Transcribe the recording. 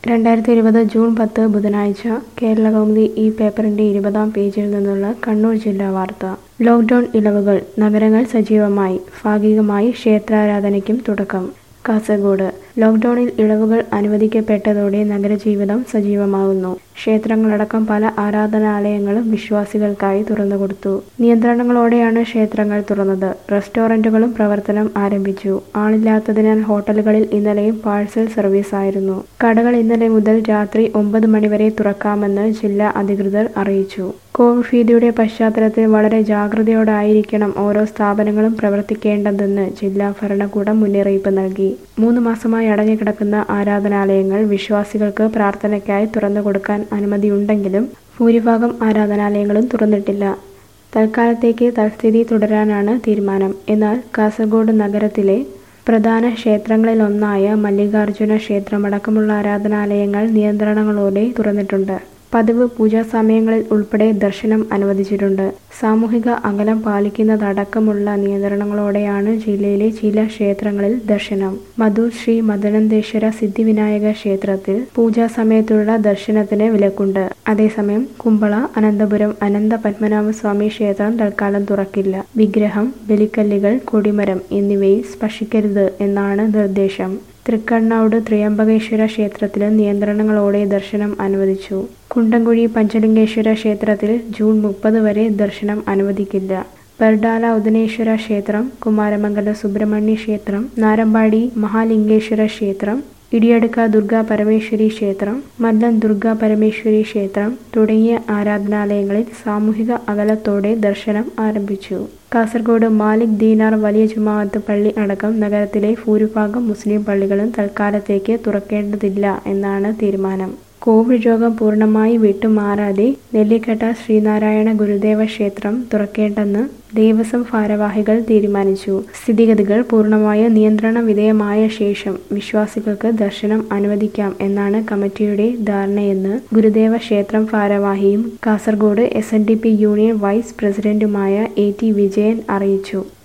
രണ്ടായിരത്തി ഇരുപത് ജൂൺ പത്ത് ബുധനാഴ്ച കേരളകൗമുദി ഈ പേപ്പറിന്റെ ഇരുപതാം പേജിൽ നിന്നുള്ള കണ്ണൂർ ജില്ലാ വാർത്ത ലോക്ക്ഡൌൺ ഇളവുകൾ നഗരങ്ങൾ സജീവമായി ഭാഗികമായി ക്ഷേത്രാരാധനയ്ക്കും തുടക്കം കാസർഗോഡ് ലോക്ക്ഡൌണിൽ ഇളവുകൾ അനുവദിക്കപ്പെട്ടതോടെ നഗരജീവിതം സജീവമാകുന്നു ക്ഷേത്രങ്ങളടക്കം പല ആരാധനാലയങ്ങളും വിശ്വാസികൾക്കായി തുറന്നുകൊടുത്തു നിയന്ത്രണങ്ങളോടെയാണ് ക്ഷേത്രങ്ങൾ തുറന്നത് റെസ്റ്റോറന്റുകളും പ്രവർത്തനം ആരംഭിച്ചു ആളില്ലാത്തതിനാൽ ഹോട്ടലുകളിൽ ഇന്നലെയും പാഴ്സൽ സർവീസ് ആയിരുന്നു കടകൾ ഇന്നലെ മുതൽ രാത്രി ഒമ്പത് മണിവരെ തുറക്കാമെന്ന് ജില്ലാ അധികൃതർ അറിയിച്ചു കോവിഡ് ഭീതിയുടെ പശ്ചാത്തലത്തിൽ വളരെ ജാഗ്രതയോടായിരിക്കണം ഓരോ സ്ഥാപനങ്ങളും പ്രവർത്തിക്കേണ്ടതെന്ന് ജില്ലാ ഭരണകൂടം മുന്നറിയിപ്പ് നൽകി മൂന്ന് മാസമായി അടഞ്ഞുകിടക്കുന്ന ആരാധനാലയങ്ങൾ വിശ്വാസികൾക്ക് പ്രാർത്ഥനയ്ക്കായി തുറന്നു കൊടുക്കാൻ അനുമതിയുണ്ടെങ്കിലും ഭൂരിഭാഗം ആരാധനാലയങ്ങളും തുറന്നിട്ടില്ല തൽക്കാലത്തേക്ക് തൽസ്ഥിതി തുടരാനാണ് തീരുമാനം എന്നാൽ കാസർഗോഡ് നഗരത്തിലെ പ്രധാന ക്ഷേത്രങ്ങളിലൊന്നായ മല്ലികാർജുന ക്ഷേത്രമടക്കമുള്ള ആരാധനാലയങ്ങൾ നിയന്ത്രണങ്ങളോടെ തുറന്നിട്ടുണ്ട് പതിവ് പൂജാ സമയങ്ങളിൽ ഉൾപ്പെടെ ദർശനം അനുവദിച്ചിട്ടുണ്ട് സാമൂഹിക അകലം പാലിക്കുന്നതടക്കമുള്ള നിയന്ത്രണങ്ങളോടെയാണ് ജില്ലയിലെ ചില ക്ഷേത്രങ്ങളിൽ ദർശനം മധു ശ്രീ മദനന്തേശ്വര സിദ്ധിവിനായക ക്ഷേത്രത്തിൽ പൂജാ സമയത്തുള്ള ദർശനത്തിന് വിലക്കുണ്ട് അതേസമയം കുമ്പള അനന്തപുരം അനന്ത പത്മനാഭസ്വാമി ക്ഷേത്രം തൽക്കാലം തുറക്കില്ല വിഗ്രഹം ബലിക്കല്ലുകൾ കൊടിമരം എന്നിവയിൽ സ്പർശിക്കരുത് എന്നാണ് നിർദ്ദേശം തൃക്കണ്ണൌട് ത്രിയംബകേശ്വര ക്ഷേത്രത്തിലും നിയന്ത്രണങ്ങളോടെ ദർശനം അനുവദിച്ചു കുണ്ടംകുഴി പഞ്ചലിംഗേശ്വര ക്ഷേത്രത്തിൽ ജൂൺ മുപ്പത് വരെ ദർശനം അനുവദിക്കില്ല പെർഡാല ഉദനേശ്വര ക്ഷേത്രം കുമാരമംഗല സുബ്രഹ്മണ്യ ക്ഷേത്രം നാരമ്പാടി മഹാലിംഗേശ്വര ക്ഷേത്രം ഇടിയടുക്ക ദുർഗാ പരമേശ്വരി ക്ഷേത്രം മല്ലൻ ദുർഗാ പരമേശ്വരി ക്ഷേത്രം തുടങ്ങിയ ആരാധനാലയങ്ങളിൽ സാമൂഹിക അകലത്തോടെ ദർശനം ആരംഭിച്ചു കാസർഗോഡ് മാലിക് ദീനാർ വലിയ ജുമാഅത്ത് പള്ളി അടക്കം നഗരത്തിലെ ഭൂരിഭാഗം മുസ്ലിം പള്ളികളും തൽക്കാലത്തേക്ക് തുറക്കേണ്ടതില്ല എന്നാണ് തീരുമാനം കോവിഡ് രോഗം പൂർണ്ണമായി വിട്ടുമാറാതെ നെല്ലിക്കട്ട ശ്രീനാരായണ ഗുരുദേവ ക്ഷേത്രം തുറക്കേണ്ടെന്ന് ദേവസ്വം ഭാരവാഹികൾ തീരുമാനിച്ചു സ്ഥിതിഗതികൾ പൂർണ്ണമായ നിയന്ത്രണ വിധേയമായ ശേഷം വിശ്വാസികൾക്ക് ദർശനം അനുവദിക്കാം എന്നാണ് കമ്മിറ്റിയുടെ ധാരണയെന്ന് ഗുരുദേവ ക്ഷേത്രം ഭാരവാഹിയും കാസർഗോഡ് എസ് യൂണിയൻ വൈസ് പ്രസിഡന്റുമായ എ ടി വിജയൻ അറിയിച്ചു